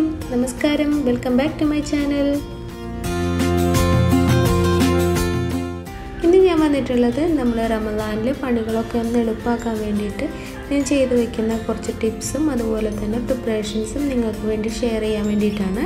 morning നമസ്കാരം welcome back to my channel ഇന്ന് ഞാൻ വന്നിട്ടുള്ളത് നമ്മൾ റമദാനിൽ പണികളൊക്കെ ഒന്ന് എളുപ്പമാക്കാൻ വേണ്ടിയിട്ട് ഞാൻ ചെയ്തു വെക്കുന്ന കുറച്ച് ടിപ്സും അതുപോലെ തന്നെ പ്രിപ്പറേഷൻസും നിങ്ങൾക്ക് വേണ്ടി ഷെയർ ചെയ്യാൻ വേണ്ടിയിട്ടാണ്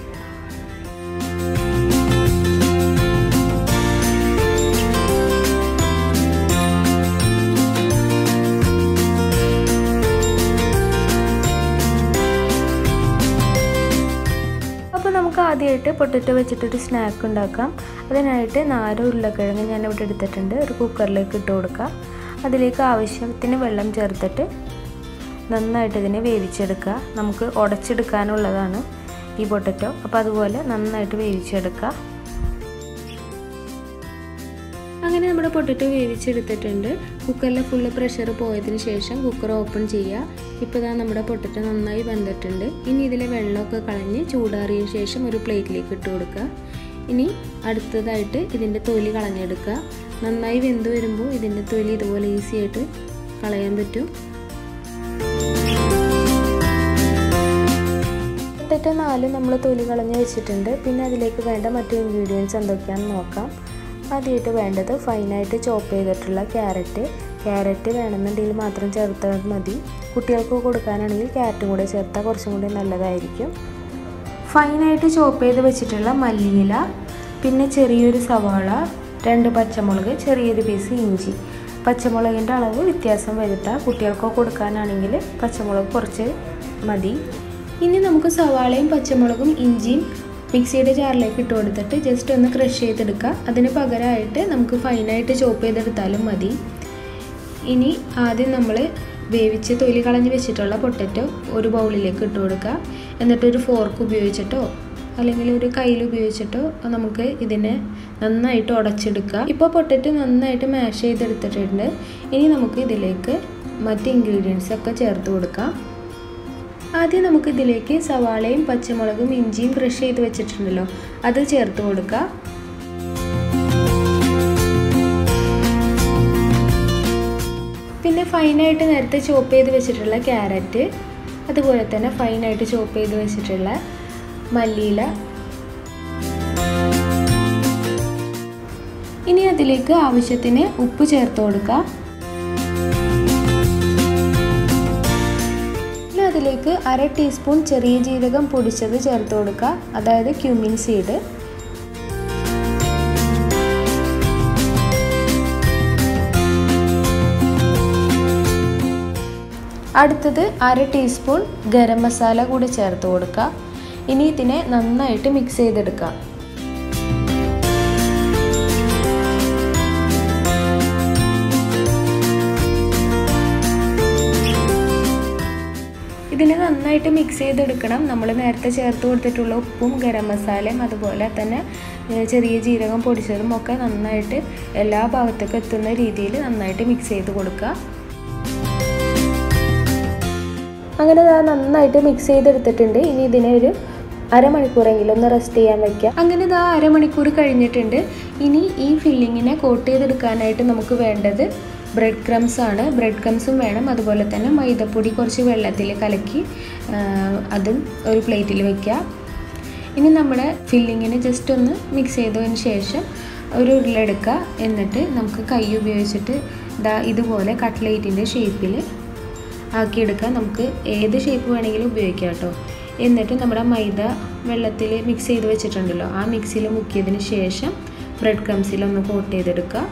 അപ്പോൾ നമുക്ക് ആദ്യമായിട്ട് പൊട്ടറ്റോ വെച്ചിട്ടൊരു സ്നാക്ക് ഉണ്ടാക്കാം അതിനായിട്ട് നാല് ഉരുളക്കിഴങ്ങ് ഞാൻ ഇവിടെ എടുത്തിട്ടുണ്ട് ഒരു കുക്കറിലേക്ക് ഇട്ട് കൊടുക്കുക അതിലേക്ക് ആവശ്യത്തിന് വെള്ളം ചേർത്തിട്ട് നന്നായിട്ട് ഇതിനെ വേവിച്ചെടുക്കുക നമുക്ക് ഉടച്ചെടുക്കാനുള്ളതാണ് ഈ പൊട്ടറ്റോ അപ്പോൾ അതുപോലെ നന്നായിട്ട് വേവിച്ചെടുക്കുക അങ്ങനെ നമ്മുടെ പൊട്ടറ്റോ വേവിച്ചെടുത്തിട്ടുണ്ട് കുക്കറിലെ ഫുള്ള് പ്രഷർ പോയതിന് ശേഷം കുക്കർ ഓപ്പൺ ചെയ്യുക ഇപ്പോൾ ഇതാ നമ്മുടെ പൊട്ടറ്റോ നന്നായി വെന്തിട്ടുണ്ട് ഇനി ഇതിലെ വെള്ളമൊക്കെ കളഞ്ഞ് ചൂടാറിയ ശേഷം ഒരു പ്ലേറ്റിലേക്ക് ഇട്ട് കൊടുക്കുക ഇനി അടുത്തതായിട്ട് ഇതിൻ്റെ തൊലി കളഞ്ഞെടുക്കുക നന്നായി വെന്ത് വരുമ്പോൾ ഇതിൻ്റെ തൊലി ഇതുപോലെ ഈസി ആയിട്ട് കളയാൻ പറ്റും പൊട്ടറ്റോ നാല് നമ്മൾ തൊലി കളഞ്ഞ് വെച്ചിട്ടുണ്ട് പിന്നെ അതിലേക്ക് വേണ്ട മറ്റു ഇൻഗ്രീഡിയൻസ് എന്തൊക്കെയാണെന്ന് നോക്കാം ആദ്യമായിട്ട് വേണ്ടത് ഫൈനായിട്ട് ചോപ്പ് ചെയ്തിട്ടുള്ള ക്യാരറ്റ് ക്യാരറ്റ് വേണമെന്നുണ്ടെങ്കിൽ മാത്രം ചേർത്താൽ മതി കുട്ടികൾക്ക് കൊടുക്കാനാണെങ്കിൽ ക്യാരറ്റും കൂടെ ചേർത്താൽ കുറച്ചും കൂടി നല്ലതായിരിക്കും ഫൈനായിട്ട് ചോപ്പ് ചെയ്ത് വെച്ചിട്ടുള്ള മല്ലിയില പിന്നെ ചെറിയൊരു സവാള രണ്ട് പച്ചമുളക് ചെറിയൊരു പീസ് ഇഞ്ചി പച്ചമുളകിൻ്റെ അളവ് വ്യത്യാസം വരുത്താം കുട്ടികൾക്ക് കൊടുക്കാനാണെങ്കിൽ പച്ചമുളക് കുറച്ച് മതി ഇനി നമുക്ക് സവാളയും പച്ചമുളകും ഇഞ്ചിയും മിക്സിയുടെ ജാറിലേക്ക് ഇട്ട് കൊടുത്തിട്ട് ജസ്റ്റ് ഒന്ന് ക്രഷ് ചെയ്തെടുക്കുക അതിന് പകരമായിട്ട് നമുക്ക് ഫൈനായിട്ട് ചോപ്പ് ചെയ്തെടുത്താലും മതി ഇനി ആദ്യം നമ്മൾ വേവിച്ച് തൊലി കളഞ്ഞ് വെച്ചിട്ടുള്ള പൊട്ടറ്റോ ഒരു ബൗളിലേക്ക് ഇട്ട് കൊടുക്കുക എന്നിട്ടൊരു ഫോർക്ക് ഉപയോഗിച്ചിട്ടോ അല്ലെങ്കിൽ ഒരു കയ്യിൽ ഉപയോഗിച്ചിട്ടോ നമുക്ക് ഇതിനെ നന്നായിട്ട് ഉടച്ചെടുക്കുക ഇപ്പോൾ പൊട്ടറ്റോ നന്നായിട്ട് മാഷ് ചെയ്തെടുത്തിട്ടുണ്ട് ഇനി നമുക്ക് ഇതിലേക്ക് മറ്റ് ഇൻഗ്രീഡിയൻസ് ഒക്കെ ചേർത്ത് കൊടുക്കാം ആദ്യം നമുക്ക് ഇതിലേക്ക് സവാളയും പച്ചമുളകും ഇഞ്ചിയും ക്രഷ് ചെയ്ത് വെച്ചിട്ടുണ്ടല്ലോ അത് ചേർത്ത് കൊടുക്കുക പിന്നെ ഫൈനായിട്ട് നേരത്തെ ചോപ്പ് ചെയ്ത് വെച്ചിട്ടുള്ള ക്യാരറ്റ് അതുപോലെ തന്നെ ഫൈനായിട്ട് ചോപ്പ് ചെയ്ത് വെച്ചിട്ടുള്ള മല്ലിയില ഇനി അതിലേക്ക് ആവശ്യത്തിന് ഉപ്പ് ചേർത്ത് കൊടുക്കുക അതിലേക്ക് അര ടീസ്പൂൺ ചെറിയ ജീരകം പൊടിച്ചത് ചേർത്ത് കൊടുക്കുക അതായത് ക്യൂമിൻ സീഡ് അടുത്തത് അര ടീസ്പൂൺ ഗരം മസാല കൂടി ചേർത്ത് കൊടുക്കുക ഇനി ഇതിനെ നന്നായിട്ട് മിക്സ് ചെയ്തെടുക്കുക ഇതിനെ നന്നായിട്ട് മിക്സ് ചെയ്തെടുക്കണം നമ്മൾ നേരത്തെ ചേർത്ത് കൊടുത്തിട്ടുള്ള ഉപ്പും ഗരം മസാലയും അതുപോലെ തന്നെ ചെറിയ ജീരകം പൊടിച്ചതും ഒക്കെ നന്നായിട്ട് എല്ലാ ഭാഗത്തേക്കും എത്തുന്ന രീതിയിൽ നന്നായിട്ട് മിക്സ് ചെയ്ത് കൊടുക്കുക അങ്ങനെ നന്നായിട്ട് മിക്സ് ചെയ്തെടുത്തിട്ടുണ്ട് ഇനി ഇതിനെ ഒരു അരമണിക്കൂറെങ്കിലും ഒന്ന് റെസ്റ്റ് ചെയ്യാൻ വെക്കുക അങ്ങനെ ഇതാ അരമണിക്കൂർ കഴിഞ്ഞിട്ടുണ്ട് ഇനി ഈ ഫില്ലിങ്ങിനെ കോട്ട് ചെയ്തെടുക്കാനായിട്ട് നമുക്ക് വേണ്ടത് ബ്രെഡ് ക്രംസ് ആണ് ബ്രെഡ് ക്രംസും വേണം അതുപോലെ തന്നെ മൈദപ്പൊടി കുറച്ച് വെള്ളത്തിൽ കലക്കി അതും ഒരു പ്ലേറ്റിൽ വെക്കുക ഇനി നമ്മുടെ ഫില്ലിങ്ങിന് ജസ്റ്റ് ഒന്ന് മിക്സ് ചെയ്തതിന് ശേഷം ഒരു ഉരുളെടുക്കുക എന്നിട്ട് നമുക്ക് കൈ ഉപയോഗിച്ചിട്ട് ഇതാ ഇതുപോലെ കട്ട്ലേറ്റിൻ്റെ ഷേപ്പിൽ ആക്കിയെടുക്കുക നമുക്ക് ഏത് ഷേപ്പ് വേണമെങ്കിലും ഉപയോഗിക്കാം കേട്ടോ എന്നിട്ട് നമ്മുടെ മൈദ വെള്ളത്തിൽ മിക്സ് ചെയ്ത് വെച്ചിട്ടുണ്ടല്ലോ ആ മിക്സിയിൽ മുക്കിയതിന് ശേഷം ബ്രെഡ് ക്രംസിലൊന്ന് കോട്ട് ചെയ്തെടുക്കുക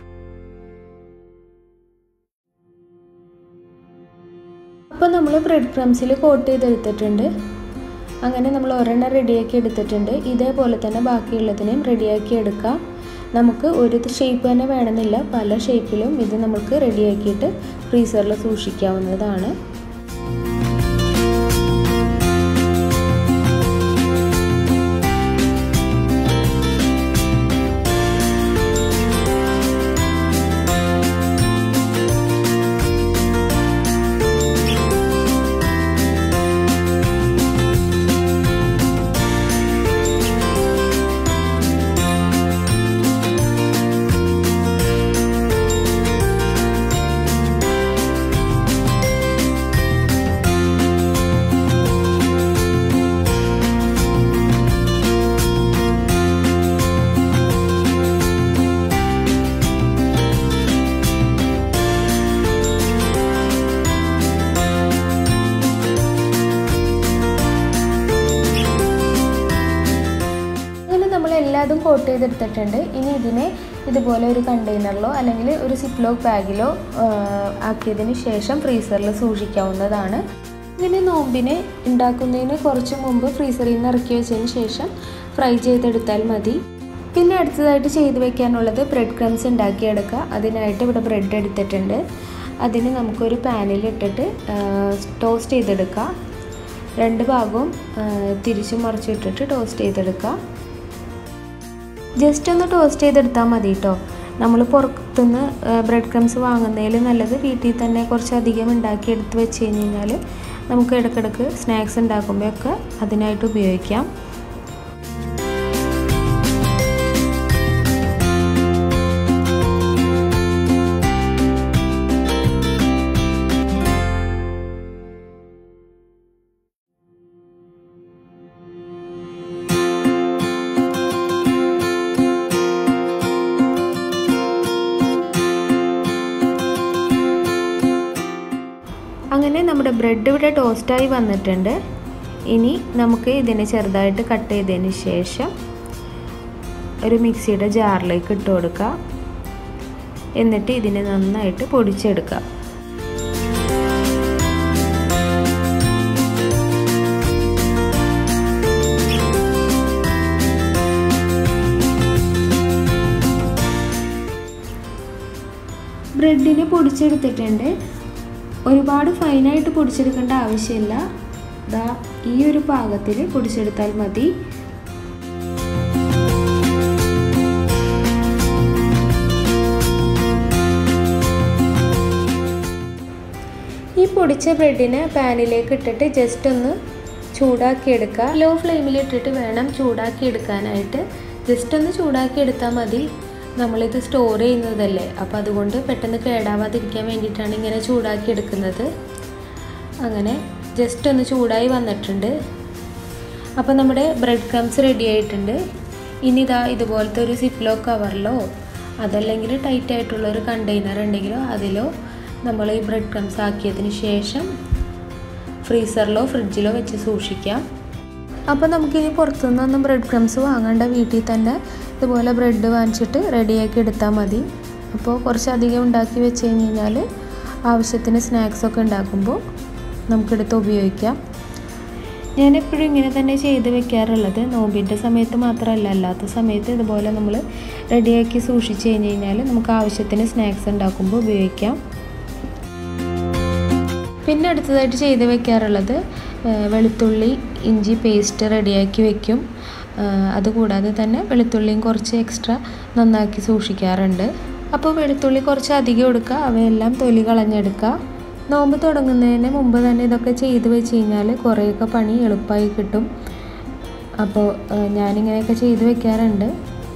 അപ്പോൾ നമ്മൾ ബ്രെഡ് ക്രംസിൽ കോട്ട് ചെയ്തെടുത്തിട്ടുണ്ട് അങ്ങനെ നമ്മൾ ഒരെണ്ണം റെഡിയാക്കി എടുത്തിട്ടുണ്ട് ഇതേപോലെ തന്നെ ബാക്കിയുള്ളതിനെയും റെഡിയാക്കി എടുക്കാം നമുക്ക് ഒരു ഷേപ്പ് തന്നെ വേണമെന്നില്ല പല ഷേപ്പിലും ഇത് നമുക്ക് റെഡിയാക്കിയിട്ട് ഫ്രീസറിൽ സൂക്ഷിക്കാവുന്നതാണ് എല്ലാതും കോട്ട് ചെയ്തെടുത്തിട്ടുണ്ട് ഇനി ഇതിനെ ഇതുപോലെ ഒരു കണ്ടെയ്നറിലോ അല്ലെങ്കിൽ ഒരു സിപ്ലോക്ക് ബാഗിലോ ആക്കിയതിന് ശേഷം ഫ്രീസറിൽ സൂക്ഷിക്കാവുന്നതാണ് ഇങ്ങനെ നോമ്പിനെ ഉണ്ടാക്കുന്നതിന് കുറച്ച് മുമ്പ് ഫ്രീസറിൽ നിന്ന് ഇറക്കി വെച്ചതിന് ശേഷം ഫ്രൈ ചെയ്തെടുത്താൽ മതി പിന്നെ അടുത്തതായിട്ട് ചെയ്ത് വെക്കാനുള്ളത് ബ്രെഡ് ക്രംസ് ഉണ്ടാക്കിയെടുക്കുക അതിനായിട്ട് ഇവിടെ ബ്രെഡ് എടുത്തിട്ടുണ്ട് അതിന് നമുക്കൊരു പാനിൽ ഇട്ടിട്ട് ടോസ്റ്റ് ചെയ്തെടുക്കുക രണ്ട് ഭാഗവും തിരിച്ചും മറിച്ചിട്ടിട്ട് ടോസ്റ്റ് ചെയ്തെടുക്കുക ജസ്റ്റ് ഒന്ന് ടോസ്റ്റ് ചെയ്തെടുത്താൽ മതി കേട്ടോ നമ്മൾ പുറത്തുനിന്ന് ബ്രെഡ് ക്രംസ് വാങ്ങുന്നതിൽ നല്ലത് വീട്ടിൽ തന്നെ കുറച്ചധികം ഉണ്ടാക്കി എടുത്ത് വെച്ച് കഴിഞ്ഞ് കഴിഞ്ഞാൽ നമുക്ക് ഇടയ്ക്കിടയ്ക്ക് സ്നാക്സ് ഉണ്ടാക്കുമ്പോഴൊക്കെ അതിനായിട്ട് ഉപയോഗിക്കാം അങ്ങനെ നമ്മുടെ ബ്രെഡ് ഇവിടെ ടോസ്റ്റായി വന്നിട്ടുണ്ട് ഇനി നമുക്ക് ഇതിനെ ചെറുതായിട്ട് കട്ട് ചെയ്തതിന് ശേഷം ഒരു മിക്സിയുടെ ജാറിലേക്ക് ഇട്ട് കൊടുക്കുക എന്നിട്ട് ഇതിനെ നന്നായിട്ട് പൊടിച്ചെടുക്കുക ബ്രെഡിനെ പൊടിച്ചെടുത്തിട്ടുണ്ട് ഒരുപാട് ഫൈനായിട്ട് പൊടിച്ചെടുക്കേണ്ട ആവശ്യമില്ല ദാ ഈ ഒരു പാകത്തിൽ പൊടിച്ചെടുത്താൽ മതി ഈ പൊടിച്ച ബ്രെഡിനെ പാനിലേക്ക് ഇട്ടിട്ട് ജസ്റ്റ് ഒന്ന് ചൂടാക്കി എടുക്കുക ലോ ഫ്ലെയിമിൽ ഇട്ടിട്ട് വേണം ചൂടാക്കി എടുക്കാനായിട്ട് ജസ്റ്റ് ഒന്ന് ചൂടാക്കി എടുത്താൽ മതി നമ്മളിത് സ്റ്റോർ ചെയ്യുന്നതല്ലേ അപ്പോൾ അതുകൊണ്ട് പെട്ടെന്ന് കേടാവാതിരിക്കാൻ വേണ്ടിയിട്ടാണ് ഇങ്ങനെ ചൂടാക്കി എടുക്കുന്നത് അങ്ങനെ ജസ്റ്റ് ഒന്ന് ചൂടായി വന്നിട്ടുണ്ട് അപ്പോൾ നമ്മുടെ ബ്രെഡ് ക്രംസ് റെഡി ആയിട്ടുണ്ട് ഇനി ഇതാ ഇതുപോലത്തെ ഒരു സിപ്ലോ കവറിലോ അതല്ലെങ്കിൽ ടൈറ്റ് ആയിട്ടുള്ള ഒരു കണ്ടെയ്നർ ഉണ്ടെങ്കിലോ അതിലോ നമ്മൾ ഈ ബ്രെഡ് ക്രംസ് ആക്കിയതിന് ശേഷം ഫ്രീസറിലോ ഫ്രിഡ്ജിലോ വെച്ച് സൂക്ഷിക്കാം അപ്പോൾ നമുക്കിനി പുറത്തുനിന്നൊന്നും ബ്രെഡ് ക്രംസ് വാങ്ങേണ്ട വീട്ടിൽ തന്നെ ഇതുപോലെ ബ്രെഡ് വാങ്ങിച്ചിട്ട് റെഡിയാക്കി എടുത്താൽ മതി അപ്പോൾ കുറച്ചധികം ഉണ്ടാക്കി വെച്ച് കഴിഞ്ഞ് കഴിഞ്ഞാൽ ആവശ്യത്തിന് സ്നാക്സൊക്കെ ഉണ്ടാക്കുമ്പോൾ നമുക്കെടുത്ത് ഉപയോഗിക്കാം ഞാൻ എപ്പോഴും ഇങ്ങനെ തന്നെ ചെയ്ത് വെക്കാറുള്ളത് നോമ്പിൻ്റെ സമയത്ത് മാത്രമല്ല അല്ലാത്ത സമയത്ത് ഇതുപോലെ നമ്മൾ റെഡിയാക്കി സൂക്ഷിച്ച് കഴിഞ്ഞ് കഴിഞ്ഞാൽ നമുക്ക് ആവശ്യത്തിന് സ്നാക്സ് ഉണ്ടാക്കുമ്പോൾ ഉപയോഗിക്കാം പിന്നെ അടുത്തതായിട്ട് ചെയ്ത് വെക്കാറുള്ളത് വെളുത്തുള്ളി ഇഞ്ചി പേസ്റ്റ് റെഡിയാക്കി വെക്കും അതുകൂടാതെ തന്നെ വെളുത്തുള്ളിയും കുറച്ച് എക്സ്ട്രാ നന്നാക്കി സൂക്ഷിക്കാറുണ്ട് അപ്പോൾ വെളുത്തുള്ളി കുറച്ച് അധികം എടുക്കുക അവയെല്ലാം തൊലി കളഞ്ഞെടുക്കുക നോമ്പ് തുടങ്ങുന്നതിന് മുമ്പ് തന്നെ ഇതൊക്കെ ചെയ്ത് വെച്ച് കഴിഞ്ഞാൽ കുറേയൊക്കെ പണി എളുപ്പമായി കിട്ടും അപ്പോൾ ഞാനിങ്ങനെയൊക്കെ ചെയ്ത് വെക്കാറുണ്ട്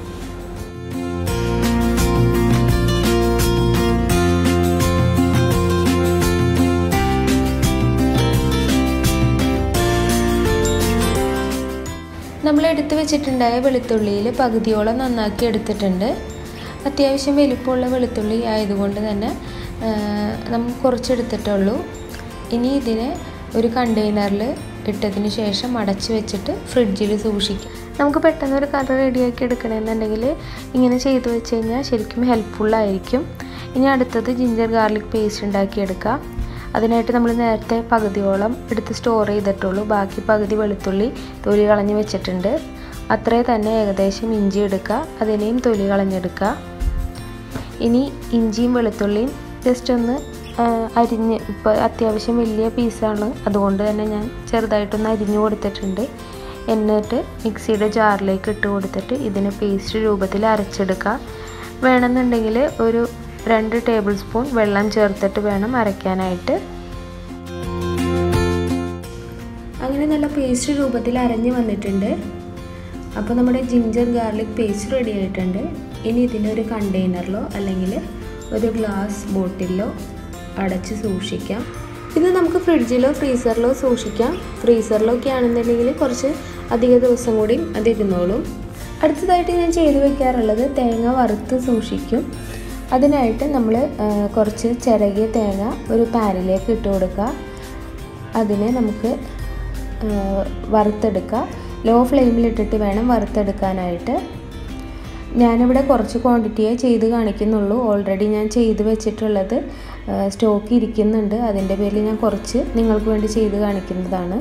നമ്മൾ എടുത്തു വെച്ചിട്ടുണ്ടായ വെളുത്തുള്ളിയിൽ പകുതിയോളം നന്നാക്കി എടുത്തിട്ടുണ്ട് അത്യാവശ്യം വലിപ്പമുള്ള വെളുത്തുള്ളി ആയതുകൊണ്ട് തന്നെ നമ്മൾ കുറച്ചെടുത്തിട്ടുള്ളൂ ഇനി ഇതിനെ ഒരു കണ്ടെയ്നറിൽ ഇട്ടതിന് ശേഷം അടച്ച് വെച്ചിട്ട് ഫ്രിഡ്ജിൽ സൂക്ഷിക്കും നമുക്ക് പെട്ടെന്ന് ഒരു കറി റെഡിയാക്കി എടുക്കണമെന്നുണ്ടെങ്കിൽ ഇങ്ങനെ ചെയ്തു വെച്ച് കഴിഞ്ഞാൽ ശരിക്കും ഹെൽപ്ഫുള്ളായിരിക്കും ഇനി അടുത്തത് ജിഞ്ചർ ഗാർലിക് പേസ്റ്റ് ഉണ്ടാക്കിയെടുക്കുക അതിനായിട്ട് നമ്മൾ നേരത്തെ പകുതിയോളം എടുത്ത് സ്റ്റോർ ചെയ്തിട്ടുള്ളൂ ബാക്കി പകുതി വെളുത്തുള്ളി തൊലി കളഞ്ഞ് വെച്ചിട്ടുണ്ട് അത്രേ തന്നെ ഏകദേശം ഇഞ്ചി എടുക്കുക അതിനെയും തൊലി കളഞ്ഞെടുക്കുക ഇനി ഇഞ്ചിയും വെളുത്തുള്ളിയും ജസ്റ്റ് ഒന്ന് അരിഞ്ഞ് ഇപ്പോൾ അത്യാവശ്യം വലിയ പീസാണ് അതുകൊണ്ട് തന്നെ ഞാൻ ചെറുതായിട്ടൊന്ന് അരിഞ്ഞു കൊടുത്തിട്ടുണ്ട് എന്നിട്ട് മിക്സിയുടെ ജാറിലേക്ക് ഇട്ട് കൊടുത്തിട്ട് ഇതിന് പേസ്റ്റ് രൂപത്തിൽ അരച്ചെടുക്കുക വേണമെന്നുണ്ടെങ്കിൽ ഒരു രണ്ട് ടേബിൾ സ്പൂൺ വെള്ളം ചേർത്തിട്ട് വേണം അരയ്ക്കാനായിട്ട് അങ്ങനെ നല്ല പേസ്റ്റ് രൂപത്തിൽ അരഞ്ഞ് വന്നിട്ടുണ്ട് അപ്പോൾ നമ്മുടെ ജിഞ്ചർ ഗാർലിക് പേസ്റ്റ് റെഡി ആയിട്ടുണ്ട് ഇനി ഇതിനൊരു കണ്ടെയ്നറിലോ അല്ലെങ്കിൽ ഒരു ഗ്ലാസ് ബോട്ടിലോ അടച്ച് സൂക്ഷിക്കാം ഇത് നമുക്ക് ഫ്രിഡ്ജിലോ ഫ്രീസറിലോ സൂക്ഷിക്കാം ഫ്രീസറിലൊക്കെ ആണെന്നുണ്ടെങ്കിൽ കുറച്ച് അധിക ദിവസം കൂടി അതിരുന്നോളും അടുത്തതായിട്ട് ഞാൻ ചെയ്തു വെക്കാറുള്ളത് തേങ്ങ വറുത്ത് സൂക്ഷിക്കും അതിനായിട്ട് നമ്മൾ കുറച്ച് ചിരകിയ തേങ്ങ ഒരു പാനിലേക്ക് ഇട്ട് കൊടുക്കുക അതിനെ നമുക്ക് വറുത്തെടുക്കുക ലോ ഫ്ലെയിമിലിട്ടിട്ട് വേണം വറുത്തെടുക്കാനായിട്ട് ഞാനിവിടെ കുറച്ച് ക്വാണ്ടിറ്റിയേ ചെയ്ത് കാണിക്കുന്നുള്ളൂ ഓൾറെഡി ഞാൻ ചെയ്ത് വെച്ചിട്ടുള്ളത് സ്റ്റോക്ക് ഇരിക്കുന്നുണ്ട് അതിൻ്റെ പേരിൽ ഞാൻ കുറച്ച് നിങ്ങൾക്ക് വേണ്ടി ചെയ്ത് കാണിക്കുന്നതാണ്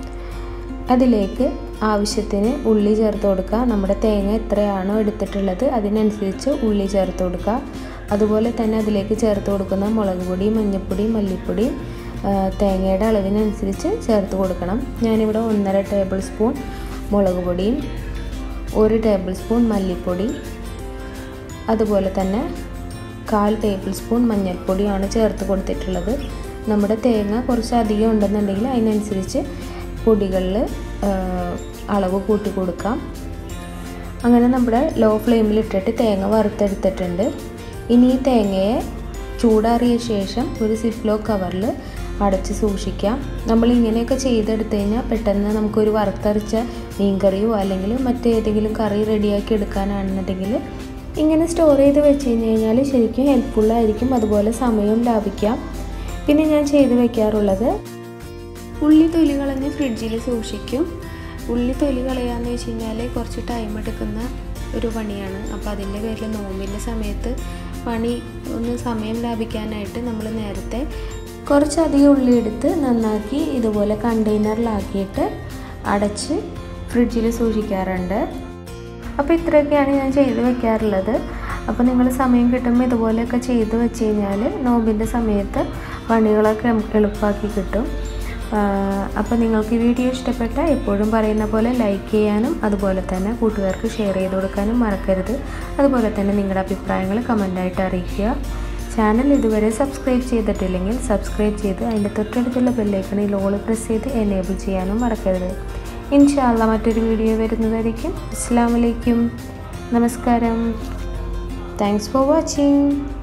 അതിലേക്ക് ആവശ്യത്തിന് ഉള്ളി ചേർത്ത് കൊടുക്കുക നമ്മുടെ തേങ്ങ എത്രയാണോ എടുത്തിട്ടുള്ളത് അതിനനുസരിച്ച് ഉള്ളി ചേർത്ത് കൊടുക്കുക അതുപോലെ തന്നെ അതിലേക്ക് ചേർത്ത് കൊടുക്കുന്ന മുളക് പൊടി മഞ്ഞൾപ്പൊടി മല്ലിപ്പൊടി തേങ്ങയുടെ അളവിനനുസരിച്ച് ചേർത്ത് കൊടുക്കണം ഞാനിവിടെ ഒന്നര ടേബിൾ സ്പൂൺ മുളക് പൊടിയും ഒരു ടേബിൾ സ്പൂൺ മല്ലിപ്പൊടി അതുപോലെ തന്നെ കാൽ ടേബിൾ സ്പൂൺ മഞ്ഞൾപ്പൊടിയാണ് ചേർത്ത് കൊടുത്തിട്ടുള്ളത് നമ്മുടെ തേങ്ങ കുറച്ച് അധികം ഉണ്ടെന്നുണ്ടെങ്കിൽ അതിനനുസരിച്ച് പൊടികളിൽ അളവ് കൂട്ടി കൊടുക്കാം അങ്ങനെ നമ്മുടെ ലോ ഫ്ലെയിമിൽ ഇട്ടിട്ട് തേങ്ങ വറുത്തെടുത്തിട്ടുണ്ട് ഇനി ഈ തേങ്ങയെ ചൂടാറിയ ശേഷം ഒരു സിപ്ലോ കവറിൽ അടച്ച് സൂക്ഷിക്കാം നമ്മൾ ഇങ്ങനെയൊക്കെ ചെയ്തെടുത്തു കഴിഞ്ഞാൽ പെട്ടെന്ന് നമുക്കൊരു വറുത്തരച്ച മീൻകറിയോ അല്ലെങ്കിൽ മറ്റേതെങ്കിലും കറി റെഡിയാക്കി എടുക്കാനാണെന്നുണ്ടെങ്കിൽ ഇങ്ങനെ സ്റ്റോർ ചെയ്ത് വെച്ച് കഴിഞ്ഞ് കഴിഞ്ഞാൽ ശരിക്കും ഹെൽപ്ഫുള്ളായിരിക്കും അതുപോലെ സമയവും ലാഭിക്കാം പിന്നെ ഞാൻ ചെയ്ത് വെക്കാറുള്ളത് ഉള്ളി തൊലി കളഞ്ഞ് ഫ്രിഡ്ജിൽ സൂക്ഷിക്കും ഉള്ളി തൊലി കളയാന്ന് വെച്ച് കഴിഞ്ഞാൽ കുറച്ച് ടൈം എടുക്കുന്ന ഒരു പണിയാണ് അപ്പോൾ അതിൻ്റെ പേരിൽ നോമ്പിൻ്റെ സമയത്ത് പണി ഒന്ന് സമയം ലാഭിക്കാനായിട്ട് നമ്മൾ നേരത്തെ കുറച്ചധികം ഉള്ളി എടുത്ത് നന്നാക്കി ഇതുപോലെ കണ്ടെയ്നറിലാക്കിയിട്ട് അടച്ച് ഫ്രിഡ്ജിൽ സൂക്ഷിക്കാറുണ്ട് അപ്പോൾ ഇത്രയൊക്കെയാണ് ഞാൻ ചെയ്ത് വെക്കാറുള്ളത് അപ്പോൾ നിങ്ങൾ സമയം കിട്ടുമ്പോൾ ഇതുപോലെയൊക്കെ ചെയ്ത് വെച്ച് കഴിഞ്ഞാൽ നോമ്പിൻ്റെ സമയത്ത് പണികളൊക്കെ എളുപ്പമാക്കി കിട്ടും അപ്പോൾ നിങ്ങൾക്ക് ഈ വീഡിയോ ഇഷ്ടപ്പെട്ട എപ്പോഴും പറയുന്ന പോലെ ലൈക്ക് ചെയ്യാനും അതുപോലെ തന്നെ കൂട്ടുകാർക്ക് ഷെയർ ചെയ്ത് കൊടുക്കാനും മറക്കരുത് അതുപോലെ തന്നെ നിങ്ങളുടെ അഭിപ്രായങ്ങൾ കമൻ്റായിട്ട് അറിയിക്കുക ചാനൽ ഇതുവരെ സബ്സ്ക്രൈബ് ചെയ്തിട്ടില്ലെങ്കിൽ സബ്സ്ക്രൈബ് ചെയ്ത് അതിൻ്റെ തൊട്ടടുത്തുള്ള ബെല്ലൈക്കണിൽ ഓൾ പ്രസ് ചെയ്ത് എനേബിൾ ചെയ്യാനും മറക്കരുത് ഇൻഷാല്ല മറ്റൊരു വീഡിയോ വരുന്നതായിരിക്കും അസ്സാം വലൈക്കും നമസ്കാരം താങ്ക്സ് ഫോർ വാച്ചിങ്